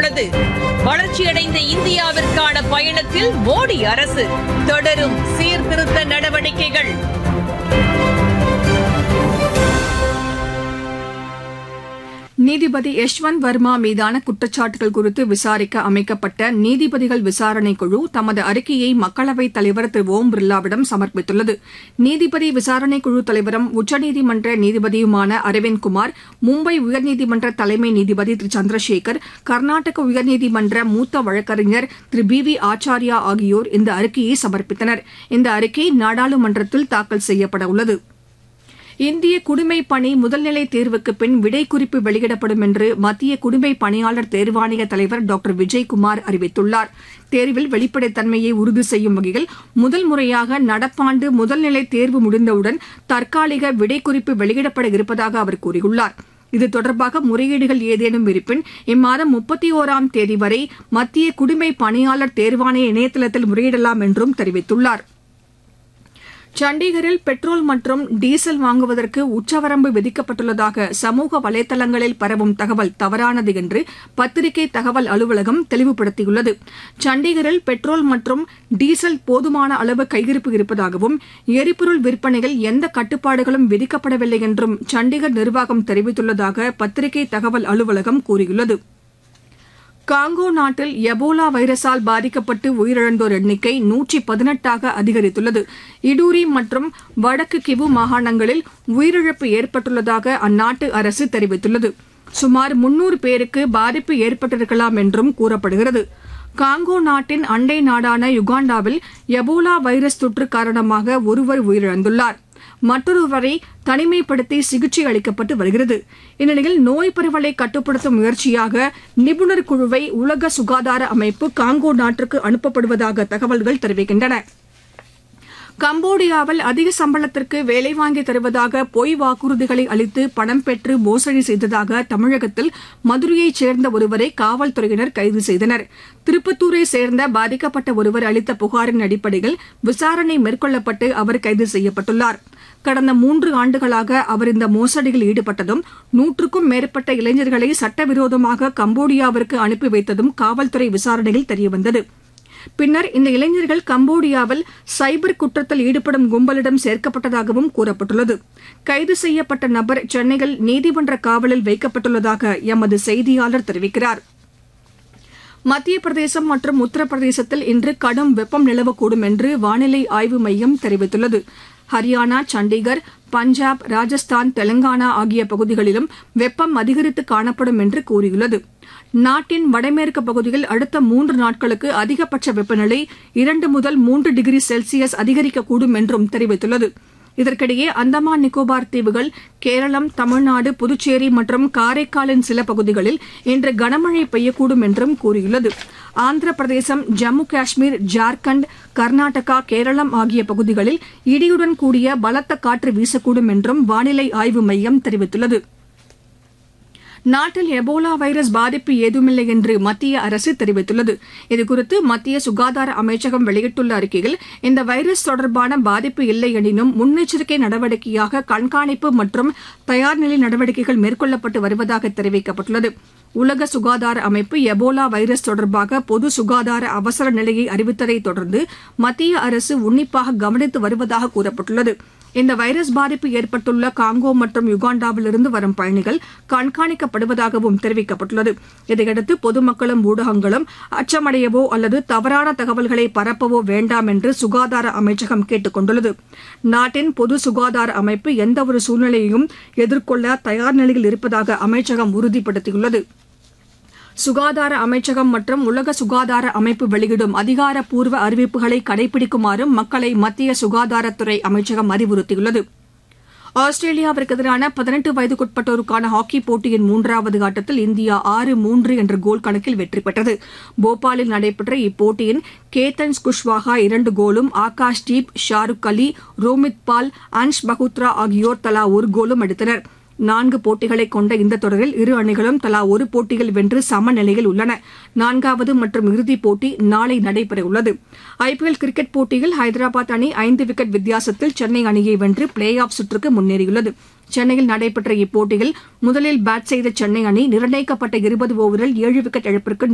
உள்ளது வளர்ச்சியடைந்த இந்தியாவிற்கான பயணத்தில் மோடி அரசு தொடரும் சீர்திருத்த நடவடிக்கைகள் நீதிபதி யஷ்வந்த் வர்மா மீதான குற்றச்சாட்டுகள் குறித்து விசாரிக்க அமைக்கப்பட்ட நீதிபதிகள் விசாரணைக் குழு தமது அறிக்கையை மக்களவைத் தலைவர் திரு ஓம் பிர்லாவிடம் சமர்ப்பித்துள்ளது நீதிபதி விசாரணைக் குழு தலைவரும் உச்சநீதிமன்ற நீதிபதியுமான அரவிந்த் குமார் மும்பை உயர்நீதிமன்ற தலைமை நீதிபதி திரு சந்திரசேகர் கர்நாடக உயர்நீதிமன்ற மூத்த வழக்கறிஞர் திரு பி வி ஆச்சாரியா ஆகியோர் இந்த அறிக்கையை சமர்ப்பித்தனர் இந்த அறிக்கை நாடாளுமன்றத்தில் தாக்கல் செய்யப்பட உள்ளது இந்திய குடிமைப் பணி முதல்நிலை தேர்வுக்கு பின் விடை குறிப்பு வெளியிடப்படும் என்று மத்திய குடிமைப் பணியாளர் தேர்வாணைய தலைவர் டாக்டர் விஜய்குமார் அறிவித்துள்ளார் தேர்வில் வெளிப்படைத்தன்மையை உறுதி செய்யும் வகையில் முதல் முறையாக நடப்பாண்டு முதல்நிலை தேர்வு முடிந்தவுடன் தற்காலிக விடை குறிப்பு வெளியிடப்பட இருப்பதாக அவர் கூறியுள்ளார் இது தொடர்பாக முறையீடுகள் ஏதேனும் இருப்பின் இம்மாதம் முப்பத்தி ஓராம் தேதி வரை மத்திய குடிமை பணியாளர் தேர்வாணைய இணையதளத்தில் முறையிடலாம் என்றும் தெரிவித்துள்ளார் சண்டிகரில் பெட்ரோல் மற்றும் டீசல் வாங்குவதற்கு உச்சவரம்பு விதிக்கப்பட்டுள்ளதாக சமூக வலைதளங்களில் பரவும் தகவல் தவறானது என்று பத்திரிகை தகவல் அலுவலகம் தெளிவுபடுத்தியுள்ளது சண்டிகரில் பெட்ரோல் மற்றும் டீசல் போதுமான அளவு கையிருப்பு இருப்பதாகவும் எரிபொருள் விற்பனையில் எந்த கட்டுப்பாடுகளும் விதிக்கப்படவில்லை என்றும் சண்டிகர் நிர்வாகம் தெரிவித்துள்ளதாக பத்திரிகை தகவல் அலுவலகம் கூறியுள்ளது காங்கோ நாட்டில் எபோலா வைரஸால் பாதிக்கப்பட்டு உயிரிழந்தோர் எண்ணிக்கை நூற்றி பதினெட்டாக அதிகரித்துள்ளது இடூரி மற்றும் வடக்கு கிவு மாகாணங்களில் உயிரிழப்பு ஏற்பட்டுள்ளதாக அந்நாட்டு அரசு தெரிவித்துள்ளது சுமார் முன்னூறு பேருக்கு பாதிப்பு ஏற்பட்டிருக்கலாம் என்றும் கூறப்படுகிறது காங்கோ நாட்டின் அண்டை நாடான யுகாண்டாவில் எபோலா வைரஸ் தொற்று காரணமாக ஒருவர் உயிரிழந்துள்ளார் மற்றொருவரை தனிமைப்படுத்தி சிகிச்சை அளிக்கப்பட்டு வருகிறது இந்நிலையில் நோய் பரவலை கட்டுப்படுத்தும் முயற்சியாக நிபுணர் குழுவை உலக சுகாதார அமைப்பு காங்கோ நாட்டிற்கு அனுப்பப்படுவதாக தகவல்கள் தெரிவிக்கின்றன கம்போடியாவில் அதிக சம்பளத்திற்கு வேலை வாங்கி தருவதாக பொய் வாக்குறுதிகளை அளித்து பணம் பெற்று மோசடி செய்ததாக தமிழகத்தில் மதுரையைச் சேர்ந்த ஒருவரை காவல்துறையினர் கைது செய்தனர் திருப்பத்தூரை சேர்ந்த பாதிக்கப்பட்ட ஒருவர் அளித்த புகாரின் அடிப்படையில் விசாரணை மேற்கொள்ளப்பட்டு அவர் கைது செய்யப்பட்டுள்ளார் கடந்த மூன்று ஆண்டுகளாக அவர் இந்த மோசடியில் ஈடுபட்டதும் நூற்றுக்கும் மேற்பட்ட இளைஞர்களை சட்டவிரோதமாக கம்போடியாவிற்கு அனுப்பி வைத்ததும் காவல்துறை விசாரணையில் தெரியவந்தது பின்னர் இந்த இளைஞர்கள் கம்போடியாவில் சைபர் குற்றத்தில் ஈடுபடும் கும்பலிடம் சேர்க்கப்பட்டதாகவும் கூறப்பட்டுள்ளது கைது செய்யப்பட்ட நபர் சென்னையில் நீதிமன்ற காவலில் வைக்கப்பட்டுள்ளதாக எமது செய்தியாளர் தெரிவிக்கிறார் மத்திய பிரதேசம் மற்றும் உத்தரப்பிரதேசத்தில் இன்று கடும் வெப்பம் நிலவக்கூடும் என்று வானிலை ஆய்வு மையம் தெரிவித்துள்ளது ஹரியானா சண்டிகர் பஞ்சாப் ராஜஸ்தான் தெலங்கானா ஆகிய பகுதிகளிலும் வெப்பம் அதிகரித்து காணப்படும் என்று கூறியுள்ளது நாட்டின் வடமேற்கு பகுதியில் அடுத்த மூன்று நாட்களுக்கு அதிகபட்ச வெப்பநிலை இரண்டு முதல் மூன்று டிகிரி செல்சியஸ் அதிகரிக்கக்கூடும் என்றும் தெரிவித்துள்ளது இதற்கிடையே அந்தமான் நிக்கோபார் தீவுகள் கேரளம் தமிழ்நாடு புதுச்சேரி மற்றும் காரைக்காலின் சில பகுதிகளில் இன்று கனமழை பெய்யக்கூடும் என்றும் கூறியுள்ளது ஆந்திர பிரதேசம் ஜம்மு காஷ்மீர் ஜார்க்கண்ட் கர்நாடகா கேரளம் ஆகிய பகுதிகளில் இடியுடன் கூடிய பலத்த காற்று வீசக்கூடும் என்றும் வானிலை ஆய்வு மையம் தெரிவித்துள்ளது நாட்டில் எபோலா வைரஸ் பாதிப்பு ஏதுமில்லை என்று மத்திய அரசு தெரிவித்துள்ளது இதுகுறித்து மத்திய சுகாதார அமைச்சகம் வெளியிட்டுள்ள அறிக்கையில் இந்த வைரஸ் தொடர்பான பாதிப்பு இல்லை எனினும் முன்னெச்சரிக்கை நடவடிக்கையாக கண்காணிப்பு மற்றும் தயார்நிலை நடவடிக்கைகள் மேற்கொள்ளப்பட்டு வருவதாக தெரிவிக்கப்பட்டுள்ளது உலக சுகாதார அமைப்பு எபோலா வைரஸ் தொடர்பாக பொது சுகாதார அவசர நிலையை அறிவித்ததை தொடர்ந்து மத்திய அரசு உன்னிப்பாக கவனித்து வருவதாக கூறப்பட்டுள்ளது இந்த வைரஸ் பாதிப்பு ஏற்பட்டுள்ள காங்கோ மற்றும் யுகாண்டாவிலிருந்து வரும் பயணிகள் கண்காணிக்கப்படுவதாகவும் தெரிவிக்கப்பட்டுள்ளது இதையடுத்து பொதுமக்களும் ஊடகங்களும் அச்சமடையவோ அல்லது தவறான தகவல்களை பரப்பவோ வேண்டாம் என்று சுகாதார அமைச்சகம் கேட்டுக் கொண்டுள்ளது நாட்டின் பொது சுகாதார அமைப்பு எந்தவொரு சூழ்நிலையையும் எதிர்கொள்ள தயார் நிலையில் இருப்பதாக அமைச்சகம் உறுதிப்படுத்தியுள்ளது சுகாதார அமைச்சகம் மற்றும் உலக சுகாதார அமைப்பு வெளியிடும் அதிகாரப்பூர்வ அறிவிப்புகளை கடைபிடிக்குமாறும் மக்களை மத்திய சுகாதாரத்துறை அமைச்சகம் அறிவுறுத்தியுள்ளது ஆஸ்திரேலியாவிற்கு எதிரான பதினெட்டு வயதுக்குட்பட்டோருக்கான ஹாக்கி போட்டியின் மூன்றாவது ஆட்டத்தில் இந்தியா ஆறு மூன்று என்ற கோல் கணக்கில் வெற்றி பெற்றது போபாலில் நடைபெற்ற இப்போட்டியின் கேத்தன் குஷ்வாஹா இரண்டு கோலும் ஆகாஷ் தீப் ஷாருக் அலி ரோமித் பால் அன்ஷ் பகுத்ரா ஆகியோர் தலா ஒரு கோலும் அடித்தனா் நான்கு போட்டிகளை கொண்ட இந்த தொடரில் இரு அணிகளும் தலா ஒரு போட்டியில் வென்று சமநிலையில் உள்ளன நான்காவது மற்றும் இறுதிப் போட்டி நாளை நடைபெறவுள்ளது ஐபிஎல் கிரிக்கெட் போட்டியில் ஹைதராபாத் அணி ஐந்து விக்கெட் வித்தியாசத்தில் சென்னை அணியை வென்று பிளே ஆஃப் சுற்றுக்கு முன்னேறியுள்ளது சென்னையில் நடைபெற்ற இப்போட்டியில் முதலில் பேட் செய்த சென்னை அணி நிர்ணயிக்கப்பட்ட இருபது ஓவரில் ஏழு விக்கெட் இழப்பிற்கு